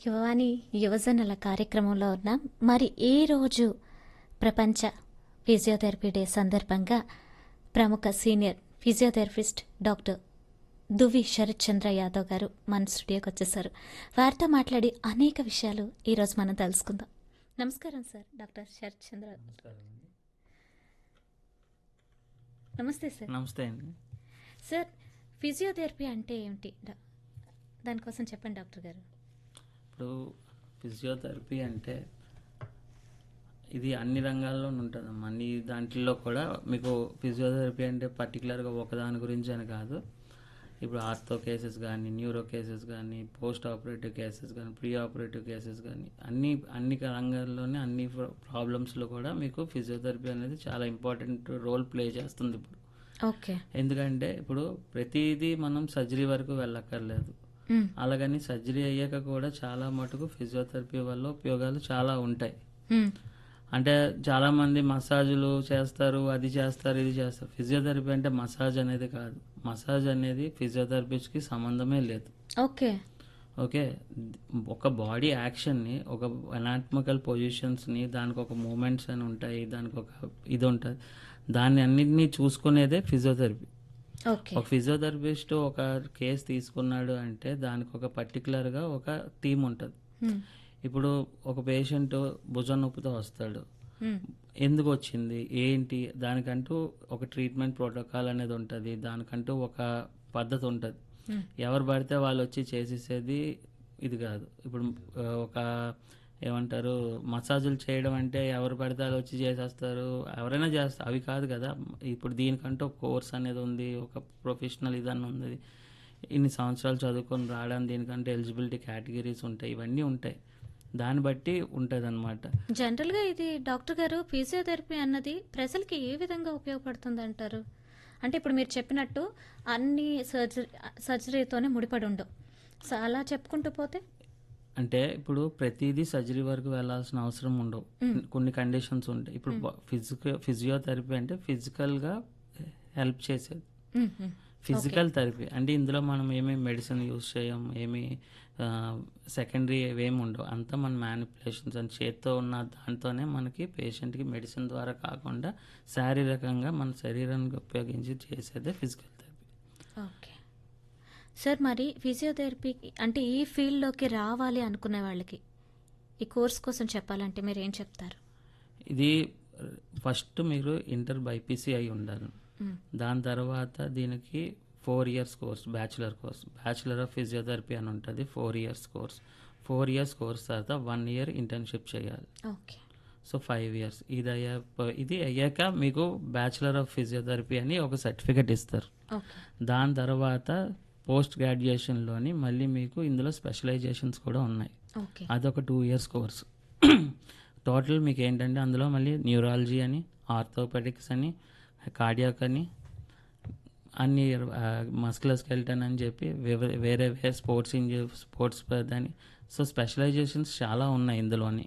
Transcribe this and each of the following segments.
యువవాణి యువజనుల కార్యక్రమంలో ఉన్నాం మరి ఈ రోజు ప్రపంచ ఫిజియోథెరపీ డే సందర్భంగా ప్రముఖ senior physiotherapist doctor Duvi Sharath Chandra Yadav గారు మన స్టూడియోకి వచ్చేసారు వారితో మాట్లాడి అనేక విషయాలు ఈరోజు మనం తెలుసుకుందాం నమస్కారం సార్ డాక్టర్ శరత్ చంద్ర నమస్తే సార్ నమస్తే అండి సార్ ఫిజియోథెరపీ అంటే ఏమిటి డా- దానికోసం చెప్పండి డాక్టర్ గారు ఇప్పుడు ఫిజియోథెరపీ అంటే ఇది అన్ని రంగాల్లో ఉంటుందమ్మా అన్ని దాంట్లో కూడా మీకు ఫిజియోథెరపీ అంటే పర్టికులర్గా ఒకదాని గురించి అని కాదు ఇప్పుడు ఆర్థో కేసెస్ కానీ న్యూరో కేసెస్ కానీ పోస్ట్ ఆపరేటివ్ కేసెస్ కానీ ప్రీ ఆపరేటివ్ కేసెస్ కానీ అన్ని అన్ని రంగాల్లోనే అన్ని ప్రాబ్లమ్స్లో కూడా మీకు ఫిజియోథెరపీ అనేది చాలా ఇంపార్టెంట్ రోల్ ప్లే చేస్తుంది ఇప్పుడు ఓకే ఎందుకంటే ఇప్పుడు ప్రతిదీ మనం సర్జరీ వరకు వెళ్ళక్కర్లేదు మ్, అలాగని సర్జరీ అయ్యాక కూడా చాలా మటుకు ఫిజియోథెరపీ వల్ల ఉపయోగాలు చాలా ఉంటాయి మ్, అంటే చాలా మంది మసాజులు చేస్తారు అది చేస్తారు ఇది చేస్తారు ఫిజియోథెరపీ అంటే మసాజ్ అనేది కాదు మసాజ్ అనేది ఫిజియోథెరపిస్ట్కి సంబంధమే లేదు ఓకే ఓకే ఒక బాడీ యాక్షన్ని ఒక అనాటమికల్ పొజిషన్స్ని దానికి ఒక మూమెంట్స్ అని ఉంటాయి దానికి ఒక ఇది ఉంటుంది దాన్ని అన్నింటినీ చూసుకునేదే ఫిజియోథెరపీ ఓకే ఒక ఫిజియోథెరపిస్ట్ ఒక కేసు తీసుకున్నాడు అంటే దానికి ఒక పర్టికులర్గా ఒక థీమ్ ఉంటుంది మ్, ఇప్పుడు ఒక పేషెంట్ భుజం నొప్పితో వస్తాడు మ్, ఎందుకు వచ్చింది ఏంటి దానికంటూ ఒక ట్రీట్మెంట్ ప్రోటోకాల్ అనేది ఉంటుంది దానికంటూ ఒక పద్ధతి ఉంటుంది మ్, ఎవరు పడితే వాళ్ళు వచ్చి చేసేసేది ఇది కాదు ఇప్పుడు ఆ, ఒక ఏమంటారు మసాజులు చేయడం అంటే ఎవరు పడితే వాళ్ళు వచ్చి చేసేస్తారు ఎవరైనా చేస్తారు అవి కాదు కదా ఇప్పుడు దీనికంటే ఒక కోర్స్ అనేది ఉంది ఒక ప్రొఫెషనల్ ఇదన్నీ ఉంది ఇన్ని సంవత్సరాలు చదువుకొని రావడం దీనికంటే ఎలిజిబిలిటీ కేటగిరీస్ ఉంటాయి ఇవన్నీ ఉంటాయి దాన్ని బట్టి ఉంటుంది అనమాట జనరల్గా ఇది డాక్టర్ గారు ఫిజియోథెరపీ అన్నది ప్రజలకి ఏ విధంగా ఉపయోగపడుతుంది అంటారు అంటే ఇప్పుడు మీరు చెప్పినట్టు అన్ని సర్జరీ సర్జరీతోనే ముడిపడి ఉండవు సో అలా చెప్పుకుంటూ పోతే అంటే ఇప్పుడు ప్రతిదీ సర్జరీ వరకు వెళ్ళాల్సిన అవసరం ఉండవు కొన్ని కండిషన్స్ ఉంటాయి ఇప్పుడు ఫిజికల్ ఫిజియోథెరపీ అంటే ఫిజికల్గా హెల్ప్ చేసేది మ్, మ్, ఫిజికల్ థెరపీ అంటే ఇందులో మనం ఏమీ మెడిసిన్ యూస్ చేయం ఏమీ సెకండరీ ఏమి ఉండవు అంతా మన మ్యానిపులేషన్స్ అని చేత్తో ఉన్న దాంతోనే మనకి పేషెంట్కి మెడిసిన్ ద్వారా కాకుండా శారీరకంగా మన శరీరానికి ఉపయోగించి చేసేదే ఫిజికల్ థెరపీ ఓకే సార్ మరి ఫిజియోథెరపీ అంటే ఈ ఫీల్డ్లోకి రావాలి అనుకునే వాళ్ళకి ఈ కోర్స్ కోసం చెప్పాలంటే మీరు ఏం చెప్తారు ఇది ఫస్ట్ మీరు ఇంటర్ బైపీసీ అయి ఉండాలి మ్, దాని తర్వాత దీనికి four years course bachelor course bachelor of physiotherapy అని ఉంటుంది four years course four years course తర్వాత వన్ ఇయర్ ఇంటర్న్షిప్ చేయాలి ఓకే సో ఫైవ్ ఇయర్స్ ఇది అయ్యా ఇది అయ్యాక మీకు బ్యాచులర్ ఆఫ్ ఫిజియోథెరపీ అని ఒక సర్టిఫికెట్ ఇస్తారు ఓకే దాని తర్వాత పోస్ట్ గ్రాడ్యుయేషన్లోని మళ్ళీ మీకు ఇందులో స్పెషలైజేషన్స్ కూడా ఉన్నాయి ఓకే అదొక టూ ఇయర్స్ కోర్స్ టోటల్ మీకు ఏంటంటే అందులో మళ్ళీ న్యూరాలజీ అని ఆర్థోపెడిక్స్ అని కార్డియాక్ అని అన్ని మస్కులర్ స్కెల్టన్ అని చెప్పి వేరే వేరే వేరే స్పోర్ట్స్ ఇంజ స్పోర్ట్స్ అని సో స్పెషలైజేషన్స్ చాలా ఉన్నాయి ఇందులోని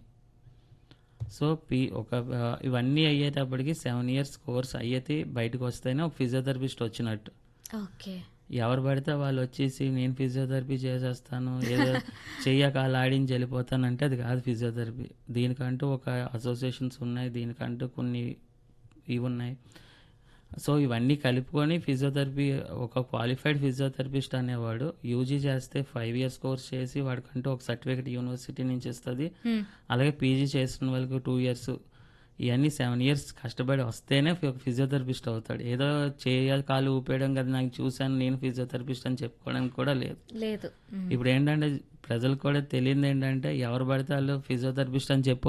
సో పీ ఒక ఆ, ఇవన్నీ అయ్యేటప్పటికి సెవెన్ ఇయర్స్ కోర్స్ అయ్యేది బయటకు వస్తేనే ఒక ఫిజియోథెరపిస్ట్ వచ్చినట్టు ఓకే ఎవరు పడితే వాళ్ళు వచ్చేసి నేను ఫిజియోథెరపీ చేసేస్తాను ఏదో చెయ్యక అలా ఆడించి వెళ్ళిపోతానంటే అది కాదు ఫిజియోథెరపీ దీనికంటూ ఒక అసోసియేషన్స్ ఉన్నాయి దీనికంటూ కొన్ని ఇవి ఉన్నాయి సో ఇవన్నీ కలుపుకొని ఫిజియోథెరపీ ఒక క్వాలిఫైడ్ ఫిజియోథెరపిస్ట్ అనేవాడు యూజీ చేస్తే ఫైవ్ ఇయర్స్ కోర్స్ చేసి వాడికంటూ ఒక సర్టిఫికేట్ యూనివర్సిటీ నుంచి ఇస్తుంది మ్, అలాగే పీజీ చేసిన వాళ్ళకి టూ ఇయర్స్ ఇవన్నీ సెవెన్ ఇయర్స్ కష్టపడి వస్తేనే ఒక ఫిజియోథెరపిస్ట్ అవుతాడు ఏదో చేయాలి కాలు ఊపేయడం కదా నాకు చూశాను నేను ఫిజియోథెరపిస్ట్ అని చెప్పుకోవడానికి కూడా లేదు లేదు మ్, ఇప్పుడు ఏంటంటే ప్రజలకు కూడా తెలియదు ఏంటంటే ఎవరు పడితే వాళ్ళు ఫిజియోథెరపిస్ట్ అని చెప్పి